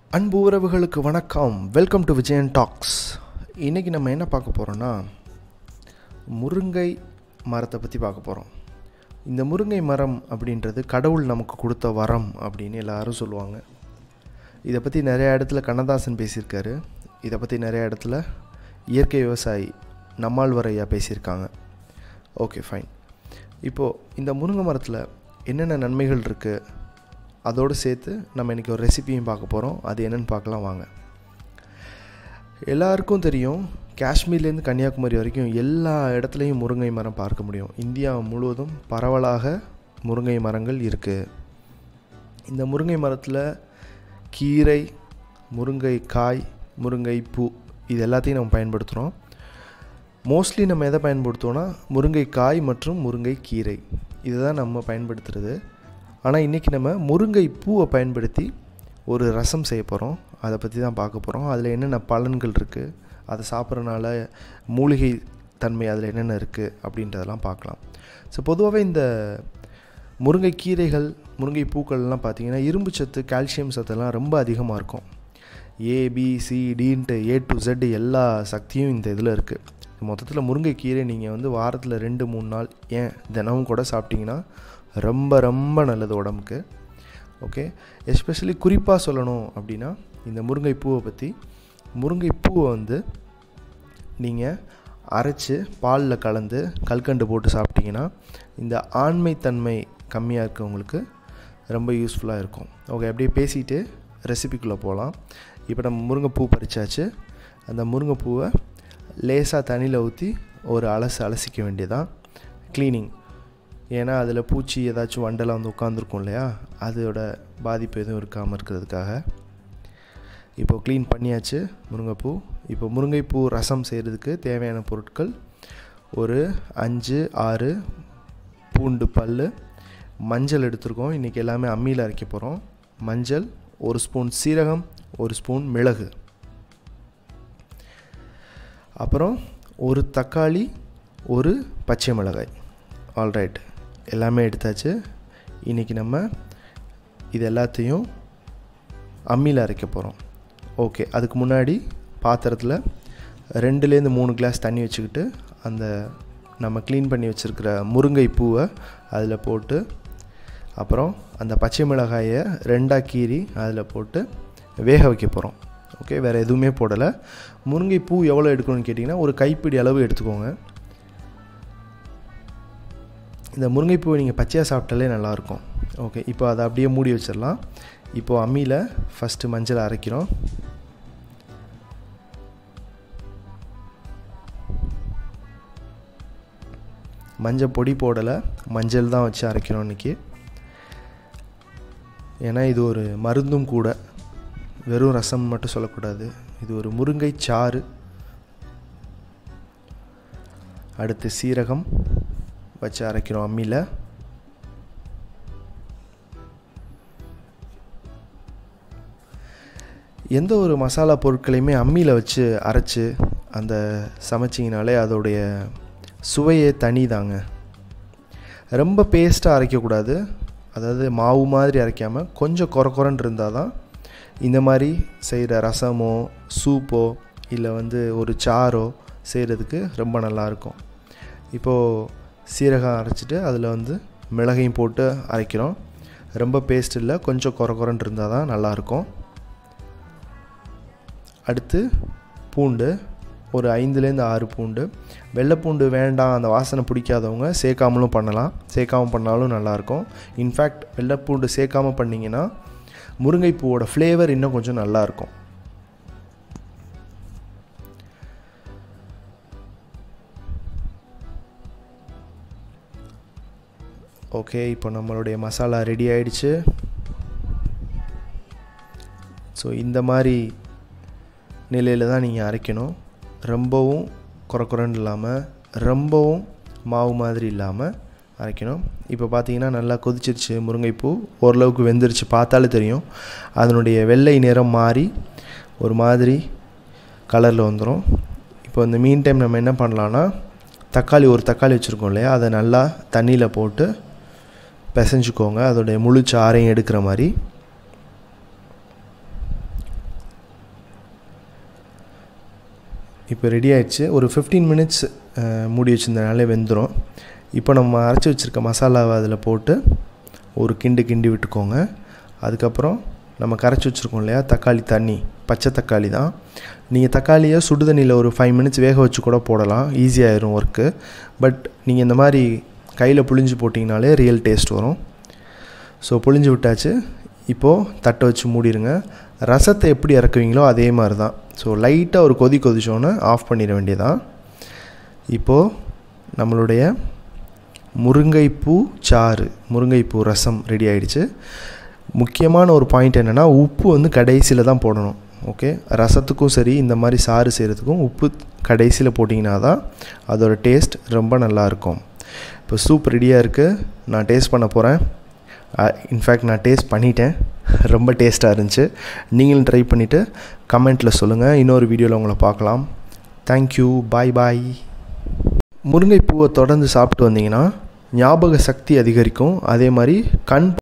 அன்பு உறவுகளுக்கு வணக்கம் வெல்கம் டு விஜயன் டாக்ஸ் இன்றைக்கி நம்ம என்ன பார்க்க போகிறோன்னா முருங்கை மரத்தை பற்றி பார்க்க போகிறோம் இந்த முருங்கை மரம் அப்படின்றது கடவுள் நமக்கு கொடுத்த வரம் அப்படின்னு எல்லாரும் சொல்லுவாங்க இதை பற்றி நிறையா இடத்துல கண்ணதாசன் பேசியிருக்காரு இதை பற்றி நிறையா இடத்துல இயற்கை விவசாயி நம்மாழ்வார் ஐயா பேசியிருக்காங்க ஓகே ஃபைன் இப்போது இந்த முருங்கை மரத்தில் என்னென்ன நன்மைகள் இருக்குது அதோடு சேர்த்து நம்ம இன்றைக்கி ஒரு ரெசிபியும் பார்க்க போகிறோம் அது என்னென்னு பார்க்கலாம் வாங்க எல்லாருக்கும் தெரியும் காஷ்மீர்லேருந்து கன்னியாகுமரி வரைக்கும் எல்லா இடத்துலையும் முருங்கை மரம் பார்க்க முடியும் இந்தியா முழுவதும் பரவலாக முருங்கை மரங்கள் இருக்குது இந்த முருங்கை மரத்தில் கீரை முருங்கை காய் முருங்கை பூ இது எல்லாத்தையும் நம்ம பயன்படுத்துகிறோம் மோஸ்ட்லி நம்ம எதை பயன்படுத்துவோன்னா முருங்கை காய் மற்றும் முருங்கை கீரை இதுதான் நம்ம பயன்படுத்துகிறது ஆனால் இன்றைக்கி நம்ம முருங்கை பூவை பயன்படுத்தி ஒரு ரசம் செய்ய போகிறோம் அதை பற்றி தான் பார்க்க போகிறோம் அதில் என்னென்ன பலன்கள் இருக்குது அதை சாப்பிட்றனால மூலிகை தன்மை அதில் என்னென்ன இருக்குது அப்படின்றதெல்லாம் பார்க்கலாம் ஸோ பொதுவாகவே இந்த முருங்கை கீரைகள் முருங்கை பூக்கள்லாம் பார்த்திங்கன்னா இரும்பு சத்து கால்சியம் சத்தெல்லாம் ரொம்ப அதிகமாக இருக்கும் ஏபிசிடின்ட்டு ஏ டு Z எல்லா சக்தியும் இந்த இதில் இருக்குது மொத்தத்தில் முருங்கைக்கீரை நீங்கள் வந்து வாரத்தில் ரெண்டு மூணு நாள் ஏன் தினமும் கூட சாப்பிட்டிங்கன்னா ரொம்ப ரொம்ப நல்லது உடம்புக்கு ஓகே எஸ்பெஷலி குறிப்பாக சொல்லணும் அப்படின்னா இந்த முருங்கை பூவை பற்றி முருங்கை பூவை வந்து நீங்கள் அரைச்சி பாலில் கலந்து கல்கண்டு போட்டு சாப்பிட்டிங்கன்னா இந்த ஆண்மைத்தன்மை கம்மியாக இருக்கவங்களுக்கு ரொம்ப யூஸ்ஃபுல்லாக இருக்கும் ஓகே அப்படியே பேசிட்டு ரெசிபிக்குள்ளே போகலாம் இப்போ நம்ம முருங்கைப்பூ பறிச்சாச்சு அந்த முருங்கைப்பூவை லேசாக தண்ணியில் ஊற்றி ஒரு அலசு அலசிக்க வேண்டியதான் க்ளீனிங் ஏன்னா அதில் பூச்சி ஏதாச்சும் வண்டெல்லாம் வந்து உட்காந்துருக்கும் இல்லையா அதோட பாதிப்பு எதுவும் இருக்காமல் இருக்கிறதுக்காக இப்போது க்ளீன் பண்ணியாச்சு முருங்கைப்பூ இப்போ முருங்கைப்பூ ரசம் செய்கிறதுக்கு தேவையான பொருட்கள் ஒரு அஞ்சு ஆறு பூண்டு பல் மஞ்சள் எடுத்திருக்கோம் இன்றைக்கி எல்லாமே அம்மியில் அரைக்க போகிறோம் மஞ்சள் ஒரு ஸ்பூன் சீரகம் ஒரு ஸ்பூன் மிளகு அப்புறம் ஒரு தக்காளி ஒரு பச்சை மிளகாய் ஆல்ரைட் எல்லாமே எடுத்தாச்சு இன்றைக்கி நம்ம இது எல்லாத்தையும் அம்மியில் அரைக்க போகிறோம் ஓகே அதுக்கு முன்னாடி பாத்திரத்தில் ரெண்டுலேருந்து மூணு கிளாஸ் தண்ணி வச்சுக்கிட்டு அந்த நம்ம க்ளீன் பண்ணி வச்சுருக்கிற முருங்கை பூவை அதில் போட்டு அப்புறம் அந்த பச்சை மிளகாயை ரெண்டாக கீறி அதில் போட்டு வேக வைக்க போகிறோம் ஓகே வேறு எதுவுமே போடலை முருங்கை பூ எவ்வளோ எடுக்கணும்னு கேட்டிங்கன்னா ஒரு கைப்பிடி அளவு எடுத்துக்கோங்க இந்த முருங்கைப்பூவை நீங்கள் பச்சையாக சாப்பிட்டாலே நல்லாயிருக்கும் ஓகே இப்போ அதை அப்படியே மூடி வச்சிடலாம் இப்போது அம்மியில் ஃபஸ்ட்டு மஞ்சள் அரைக்கிறோம் மஞ்சள் பொடி போடலை மஞ்சள் தான் வச்சு அரைக்கிறோம் இன்றைக்கி ஏன்னா இது ஒரு மருந்தும் கூட வெறும் ரசம் மட்டும் சொல்லக்கூடாது இது ஒரு முருங்கை சாறு அடுத்து சீரகம் வச்சு அரைக்கிறோம் அம்மியில் எந்த ஒரு மசாலா பொருட்களையுமே அம்மியில் வச்சு அரைச்சி அந்த சமைச்சிங்கனாலே அதோடைய சுவையே தனி தாங்க ரொம்ப பேஸ்ட்டாக அரைக்கக்கூடாது அதாவது மாவு மாதிரி அரைக்காமல் கொஞ்சம் குறை குறைன்னு இருந்தால் தான் இந்த மாதிரி செய்கிற ரசமோ சூப்போ இல்லை வந்து ஒரு சாரோ செய்கிறதுக்கு ரொம்ப நல்லாயிருக்கும் இப்போது சீரகம் அரைச்சிட்டு அதில் வந்து மிளகையும் போட்டு அரைக்கிறோம் ரொம்ப பேஸ்ட் இல்லை கொஞ்சம் குறை குறைன்னு இருந்தால் தான் நல்லாயிருக்கும் அடுத்து பூண்டு ஒரு ஐந்துலேருந்து ஆறு பூண்டு வெள்ளைப்பூண்டு வேண்டாம் அந்த வாசனை பிடிக்காதவங்க சேர்க்காமலும் பண்ணலாம் சேர்க்காம பண்ணாலும் நல்லாயிருக்கும் இன்ஃபேக்ட் வெள்ளைப்பூண்டு சேர்க்காம பண்ணிங்கன்னா முருங்கைப்பூவோட ஃப்ளேவர் இன்னும் கொஞ்சம் நல்லாயிருக்கும் ஓகே இப்போ நம்மளுடைய மசாலா ரெடி ஆயிடுச்சு ஸோ இந்த மாதிரி நிலையில் தான் நீங்கள் அரைக்கணும் ரொம்பவும் குறை குறைன்னு இல்லாமல் ரொம்பவும் மாவு மாதிரி இல்லாமல் அரைக்கணும் இப்போ பார்த்தீங்கன்னா நல்லா கொதிச்சிருச்சு முருங்கைப்பூ ஓரளவுக்கு வெந்துருச்சு பார்த்தாலே தெரியும் அதனுடைய வெள்ளை நிறம் மாறி ஒரு மாதிரி கலரில் வந்துடும் இப்போ இந்த மீன் டைம் நம்ம என்ன பண்ணலான்னா தக்காளி ஒரு தக்காளி வச்சுருக்கோம் இல்லையா அதை நல்லா தண்ணியில் போட்டு பிசைஞ்சுக்கோங்க அதோடைய முழு சாறையும் எடுக்கிற மாதிரி இப்போ ரெடி ஆயிடுச்சு ஒரு ஃபிஃப்டீன் மினிட்ஸ் மூடி வச்சுருந்தனாலே வெந்துடும் இப்போ நம்ம அரைச்சி வச்சுருக்க மசாலாவை அதில் போட்டு ஒரு கிண்டு கிண்டி விட்டுக்கோங்க அதுக்கப்புறம் நம்ம கரைச்சி வச்சுருக்கோம் இல்லையா தக்காளி தண்ணி பச்சை தக்காளி தான் நீங்கள் தக்காளியை சுடு தண்ணியில் ஒரு ஃபைவ் மினிட்ஸ் வேக வச்சு கூட போடலாம் ஈஸியாகிடும் ஒர்க்கு பட் நீங்கள் இந்த மாதிரி கையில் புழிஞ்சு போட்டிங்கனாலே ரியல் டேஸ்ட் வரும் ஸோ புழிஞ்சு விட்டாச்சு இப்போது தட்டை வச்சு மூடிடுங்க ரசத்தை எப்படி இறக்குவீங்களோ அதே மாதிரி தான் ஸோ லைட்டாக ஒரு கொதி கொதிச்சோன்னே ஆஃப் பண்ணிட வேண்டியதான் இப்போது நம்மளுடைய முருங்கைப்பூ சாறு முருங்கைப்பூ ரசம் ரெடி ஆயிடுச்சு முக்கியமான ஒரு பாயிண்ட் என்னென்னா உப்பு வந்து கடைசியில் தான் போடணும் ஓகே ரசத்துக்கும் சரி இந்த மாதிரி சாறு செய்கிறதுக்கும் உப்பு கடைசியில் போட்டிங்கன்னா தான் அதோட டேஸ்ட் ரொம்ப நல்லாயிருக்கும் இப்போ சூப் ரெடியாக இருக்குது நான் டேஸ்ட் பண்ண போகிறேன் இன்ஃபேக்ட் நான் டேஸ்ட் பண்ணிட்டேன் ரொம்ப டேஸ்ட்டாக இருந்துச்சு நீங்களும் ட்ரை பண்ணிவிட்டு கமெண்ட்டில் சொல்லுங்கள் இன்னொரு வீடியோவில் உங்களை பார்க்கலாம் தேங்க்யூ பாய் பாய் முருங்கைப்பூவை தொடர்ந்து சாப்பிட்டு வந்தீங்கன்னா ஞாபக சக்தி அதிகரிக்கும் அதே மாதிரி கண்